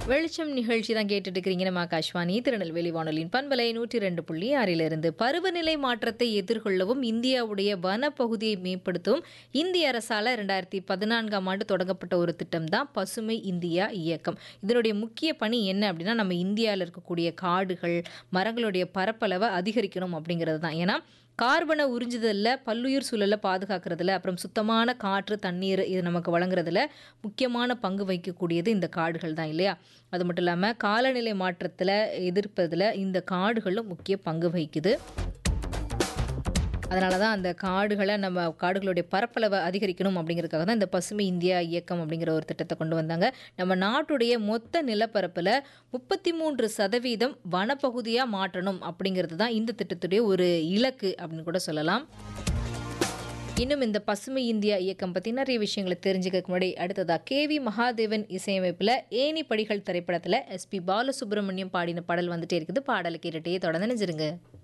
வெளிச்சம் நிகழ்ச்சி தான் கேட்டுட்டு இருக்கிறீங்க நம்ம ஆகாஷ்வாணி திருநெல்வேலி வானொலியின் பண்பலை நூற்றி ரெண்டு புள்ளி ஆறிலிருந்து பருவநிலை மாற்றத்தை எதிர்கொள்ளவும் இந்தியாவுடைய வனப்பகுதியை மேம்படுத்தவும் இந்திய அரசால் ரெண்டாயிரத்தி பதினான்காம் ஆண்டு தொடங்கப்பட்ட ஒரு திட்டம் தான் பசுமை இந்தியா இயக்கம் இதனுடைய முக்கிய பணி என்ன அப்படின்னா நம்ம இந்தியாவில் இருக்கக்கூடிய காடுகள் மரங்களுடைய பரப்பளவை அதிகரிக்கணும் அப்படிங்கிறது தான் ஏன்னா கார்பனை உறிஞ்சுதலில் பல்லுயிர் சூழலை பாதுகாக்கிறதுல அப்புறம் சுத்தமான காற்று தண்ணீர் இது நமக்கு வழங்குறதுல முக்கியமான பங்கு வகிக்கக்கூடியது இந்த காடுகள் தான் இல்லையா அது மட்டும் இல்லாமல் காலநிலை மாற்றத்தில் எதிர்ப்பதில் இந்த காடுகளும் முக்கிய பங்கு வகிக்குது அதனால தான் அந்த காடுகளை நம்ம காடுகளுடைய பரப்பளவை அதிகரிக்கணும் அப்படிங்கிறதுக்காக தான் இந்த பசுமை இந்தியா இயக்கம் அப்படிங்கிற ஒரு திட்டத்தை கொண்டு வந்தாங்க நம்ம நாட்டுடைய மொத்த நிலப்பரப்பில் முப்பத்தி மூன்று சதவீதம் வனப்பகுதியாக மாற்றணும் அப்படிங்கிறது தான் இந்த திட்டத்துடைய ஒரு இலக்கு அப்படின்னு கூட சொல்லலாம் இன்னும் இந்த பசுமை இந்தியா இயக்கம் பற்றி நிறைய விஷயங்களை தெரிஞ்சுக்க முன்னாடி அடுத்ததாக கேவி மகாதேவன் இசையமைப்பில் ஏனி படிகள் திரைப்படத்தில் எஸ்பி பாலசுப்ரமணியம் பாடின பாடல் வந்துட்டே இருக்குது பாடலை கேட்டுட்டே தொடர்ந்து நினைச்சிருங்க